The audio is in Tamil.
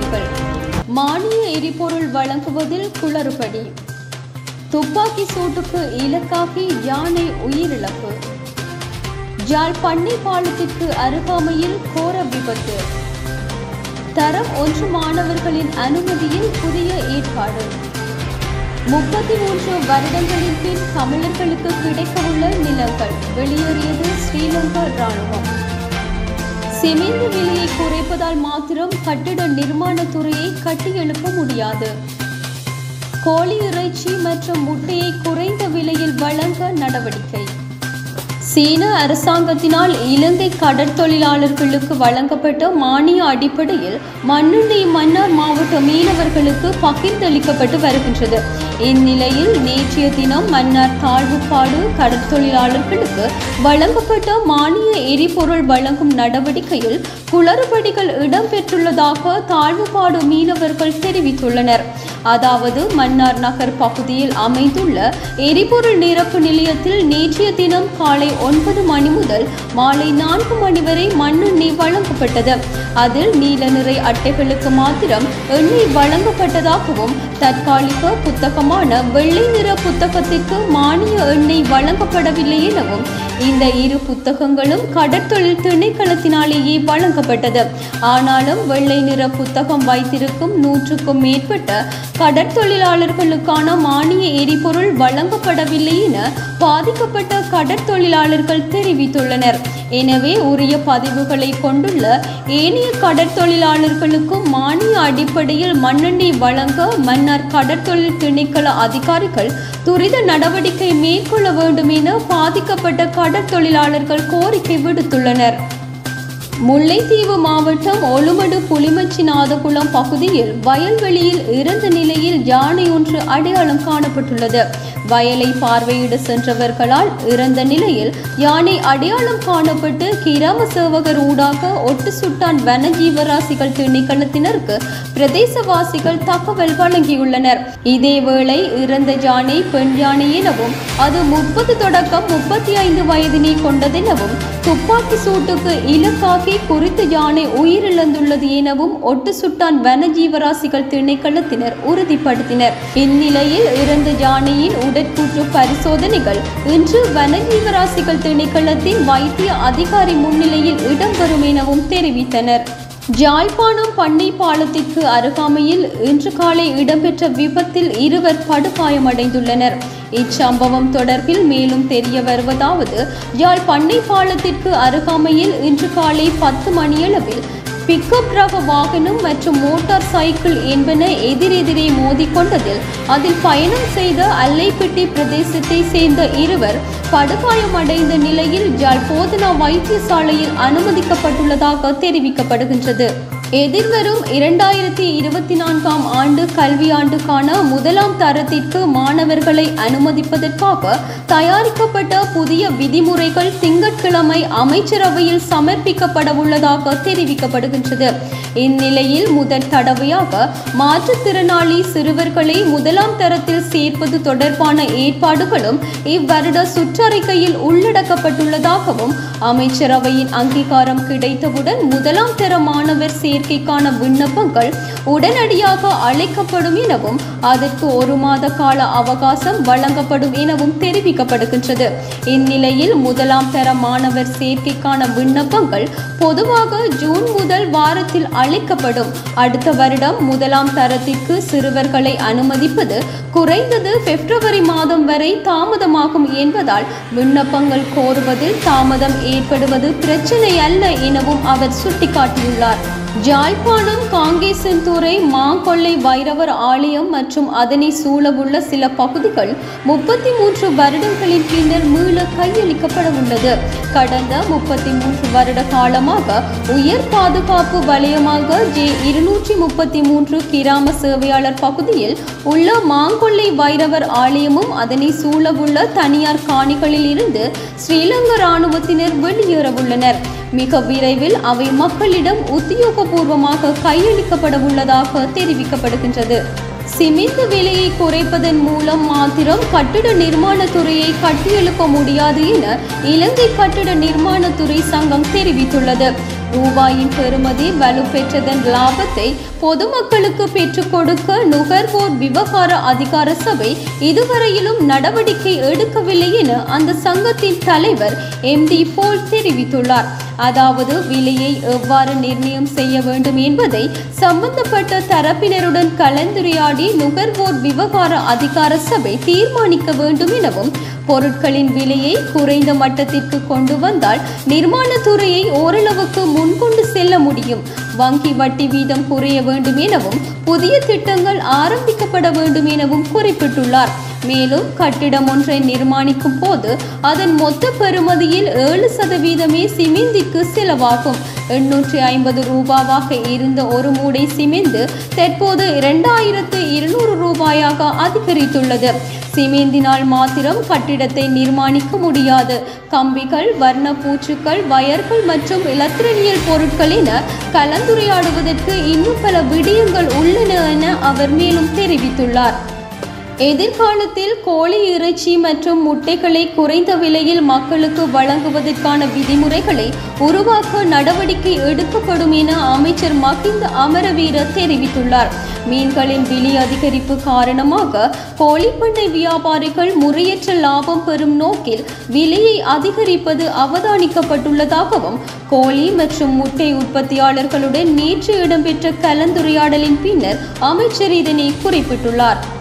பொதுமக்கள் மானிய எரிபொருள் வழங்குவதில் குளறுபடி துப்பாக்கி சூட்டுக்கு இலக்காகி யானை உயிரிழப்பு யாழ் பண்ணை பாலத்திற்கு அருகாமையில் கோர விபத்து தரம் ஒன்று மாணவர்களின் அனுமதியில் புதிய ஏற்பாடு முப்பத்தி மூன்று வருடங்களின் பின் தமிழர்களுக்கு கிடைக்கவுள்ள நிலங்கள் வெளியேறியது ஸ்ரீலங்கா ராணுவம் சிமெண்ட் விலையை குறைப்பதால் மாத்திரம் கட்டிட நிர்மாணத் துறையை கட்டியெழுப்ப முடியாது கோழி இறைச்சி மற்றும் முட்டையை குறைந்த விலையில் வழங்க நடவடிக்கை சீன அரசாங்கத்தினால் இலங்கை கடற்தொழிலாளர்களுக்கு வழங்கப்பட்ட மானிய அடிப்படையில் மண்ணுண்ணி மன்னார் மாவட்ட மீனவர்களுக்கு பகிர்ந்தளிக்கப்பட்டு வருகின்றது இந்நிலையில் நேற்றைய தினம் மன்னார் தாழ்வுப்பாடு கடற்தொழிலாளர்களுக்கு வழங்கப்பட்ட மானிய எரிபொருள் வழங்கும் நடவடிக்கையில் குளறுபடிகள் இடம்பெற்றுள்ளதாக தாழ்வுபாடு மீனவர்கள் தெரிவித்துள்ளனர் அதாவது மன்னார் நகர் பகுதியில் அமைந்துள்ள எரிபொருள் நிரப்பு நிலையத்தில் நேற்றைய தினம் காலை ஒன்பது மணி முதல் மாலை நான்கு மணி வரை மண்ணெண்ணெய் வழங்கப்பட்டது அதில் நீல நிறை அட்டைகளுக்கு மாத்திரம் எண்ணெய் வழங்கப்பட்டதாகவும் தற்காலிக புத்தகமான வெள்ளை நிற புத்தகத்திற்கு மானிய எண்ணெய் வழங்கப்படவில்லை எனவும் இந்த இரு புத்தகங்களும் கடற்தொழில் திணைக்களத்தினாலேயே வழங்கப்பட்டது ஆனாலும் வெள்ளை நிற புத்தகம் வைத்திருக்கும் நூற்றுக்கும் மேற்பட்ட கடற்தொழிலாளர்களுக்கான மானிய எரிபொருள் வழங்கப்படவில்லை என பாதிக்கப்பட்ட கடற்தொழிலாளர்கள் தெரிவித்துள்ளனர் எனவே உரிய பதிவுகளை கொண்டுள்ள ஏனைய கடற்தொழிலாளர்களுக்கும் மானிய அடிப்படையில் மண்ணெண்ணெய் வழங்க மன்னார் கடற்தொழில் திணைக்கள அதிகாரிகள் துரித நடவடிக்கை மேற்கொள்ள வேண்டும் என பாதிக்கப்பட்ட கடற்தொழிலாளர்கள் கோரிக்கை விடுத்துள்ளனர் முல்லைத்தீவு மாவட்டம் ஒலுமடு புலிமச்சி நாதகுளம் பகுதியில் வயல்வெளியில் இறந்த நிலையில் யானை ஒன்று அடையாளம் காணப்பட்டுள்ளது வயலை பார்வையிட சென்றவர்களால் இறந்த நிலையில் யானை அடையாளம் காணப்பட்டு கிராம சேவகர் ஊடாக ஒட்டு சுட்டான் வனஜீவராசிகள் திணைக்களத்தினருக்கு பிரதேசவாசிகள் தகவல் வழங்கியுள்ளனர் இதேவேளை இறந்த யானை பெண் யானை எனவும் அது முப்பது தொடக்கம் முப்பத்தி ஐந்து வயதினை கொண்டதெனவும் துப்பாக்கி சூட்டுக்கு இலக்காகி குறித்த யானை உயிரிழந்துள்ளது எனவும் ஒட்டு சுட்டான் வனஜீவராசிகள் திணைக்களத்தினர் உறுதிப்படுத்தினர் இந்நிலையில் இறந்த யானையின் உடற்கூற்று பரிசோதனைகள் இன்று வனஜீவராசிகள் திணைக்களத்தின் வைத்திய அதிகாரி முன்னிலையில் இடம்பெறும் எனவும் தெரிவித்தனர் ஜாழ்ப்பாணம் பண்ணை பாலத்திற்கு அருகாமையில் இன்று காலை இடம்பெற்ற விபத்தில் இருவர் படுகாயமடைந்துள்ளனர் இச்சம்பவம் தொடர்பில் மேலும் தெரிய வருவதாவது யாழ் பண்ணை பாலத்திற்கு அருகாமையில் இன்று காலை பத்து மணியளவில் பிக்கப் ரக வாகனம் மற்றும் மோட்டார் சைக்கிள் என்பன எதிரெதிரே மோதிக்கொண்டதில் அதில் பயணம் செய்த அல்லைப்பட்டி பிரதேசத்தை சேர்ந்த இருவர் படுகாயமடைந்த நிலையில் யாழ் போதனா வைத்தியசாலையில் அனுமதிக்கப்பட்டுள்ளதாக தெரிவிக்கப்படுகின்றது எதிர்வரும் இரண்டாயிரத்தி இருபத்தி நான்காம் ஆண்டு கல்வியாண்டுக்கான முதலாம் தரத்திற்கு மாணவர்களை அனுமதிப்பதற்காக தயாரிக்கப்பட்ட புதிய விதிமுறைகள் திங்கட்கிழமை அமைச்சரவையில் சமர்ப்பிக்கப்பட உள்ளதாக தெரிவிக்கப்படுகின்றது இந்நிலையில் முதற் தடவையாக மாற்றுத்திறனாளி சிறுவர்களை முதலாம் தரத்தில் சேர்ப்பது தொடர்பான ஏற்பாடுகளும் இவ்வருட சுற்றறிக்கையில் உள்ளடக்கப்பட்டுள்ளதாகவும் அமைச்சரவையின் அங்கீகாரம் கிடைத்தவுடன் முதலாம் தர மாணவர் சேர்க்கைக்கான விண்ணப்பங்கள் உடனடியாக அழைக்கப்படும் எனவும் அதற்கு ஒரு மாத கால அவகாசம் வழங்கப்படும் எனவும் தெரிவிக்கப்படுகின்றது இந்நிலையில் முதலாம் தர மாணவர் சேர்க்கைக்கான விண்ணப்பங்கள் பொதுவாக ஜூன் முதல் வாரத்தில் அழைக்கப்படும் அடுத்த வருடம் முதலாம் தரத்திற்கு சிறுவர்களை அனுமதிப்பது குறைந்தது பிப்ரவரி மாதம் வரை தாமதமாகும் என்பதால் விண்ணப்பங்கள் கோருவதில் தாமதம் ஏற்படுவது பிரச்சனை அல்ல எனவும் அவர் சுட்டிக்காட்டியுள்ளார் ஜாழ்ப்பாணம் காங்கேசன்துறை மாங்கொள்ளை வைரவர் ஆலயம் மற்றும் அதனை சூழவுள்ள சில பகுதிகள் முப்பத்தி மூன்று வருடங்களின் பின்னர் மீள கையளிக்கப்பட உள்ளது கடந்த முப்பத்தி மூன்று வருட காலமாக உயர் பாதுகாப்பு வலயமாக ஜே இருநூற்றி முப்பத்தி மூன்று கிராம சேவையாளர் பகுதியில் உள்ள மாங்கொள்ளை வைரவர் ஆலயமும் அதனை சூழவுள்ள தனியார் காணிகளில் இருந்து ஸ்ரீலங்கா இராணுவத்தினர் வெளியேறவுள்ளனர் மிக விரைவில் அவை மக்களிடம் உத்தியோகபூர்வமாக கையளிக்கப்பட உள்ளதாக தெரிவிக்கப்படுகின்றது சிமெண்ட் விலையை குறைப்பதன் மூலம் மாத்திரம் கட்டிட நிர்மாணத் துறையை கட்டியெழுப்ப முடியாது என இலங்கை கட்டிட நிர்மாணத்துறை சங்கம் தெரிவித்துள்ளது ரூபாயின் பெறுமதி வலுப்பெற்றதன் லாபத்தை பொதுமக்களுக்கு பெற்றுக் கொடுக்க நுகர்வோர் விவகார அதிகார சபை இதுவரையிலும் நடவடிக்கை எடுக்கவில்லை என அந்த சங்கத்தின் தலைவர் எம் டி போல் தெரிவித்துள்ளார் அதாவது விலையை எவ்வாறு நிர்ணயம் செய்ய வேண்டும் என்பதை சம்பந்தப்பட்ட தரப்பினருடன் கலந்துரையாடி நுகர்வோர் விவகார அதிகார சபை தீர்மானிக்க வேண்டும் எனவும் பொருட்களின் விலையை குறைந்த மட்டத்திற்கு கொண்டு வந்தால் நிர்மாணத்துறையை ஓரளவுக்கு முன்கொண்டு செல்ல முடியும் வங்கி வட்டி வீதம் குறைய வேண்டும் எனவும் புதிய திட்டங்கள் ஆரம்பிக்கப்பட வேண்டும் எனவும் குறிப்பிட்டுள்ளார் மேலும் கட்டிடம் ஒன்றை நிர்மாணிக்கும் போது அதன் மொத்த பெறுமதியில் ஏழு சதவீதமே சிமெந்திற்கு செலவாகும் எண்ணூற்றி ஐம்பது ரூபாவாக இருந்த ஒரு மூடை சிமெந்து தற்போது இரண்டாயிரத்து இருநூறு ரூபாயாக அதிகரித்துள்ளது சிமெந்தினால் மாத்திரம் கட்டிடத்தை நிர்மாணிக்க முடியாது கம்பிகள் வர்ண பூச்சுக்கள் வயர்கள் மற்றும் இலத்திரனியல் பொருட்கள் என கலந்துரையாடுவதற்கு இன்னும் பல விடயங்கள் உள்ளன என அவர் மேலும் தெரிவித்துள்ளார் எதிர்காலத்தில் கோழி இறைச்சி மற்றும் முட்டைகளை குறைந்த விலையில் மக்களுக்கு வழங்குவதற்கான விதிமுறைகளை உருவாக்க நடவடிக்கை எடுக்கப்படும் என அமைச்சர் மகிந்த அமரவீர தெரிவித்துள்ளார் மீன்களின் விலை அதிகரிப்பு காரணமாக கோழிப்பண்ணை வியாபாரிகள் முறையற்ற லாபம் பெறும் நோக்கில் விலையை அதிகரிப்பது அவதானிக்கப்பட்டுள்ளதாகவும் கோழி மற்றும் முட்டை உற்பத்தியாளர்களுடன் நேற்று இடம்பெற்ற கலந்துரையாடலின் பின்னர் அமைச்சர் இதனை குறிப்பிட்டுள்ளார்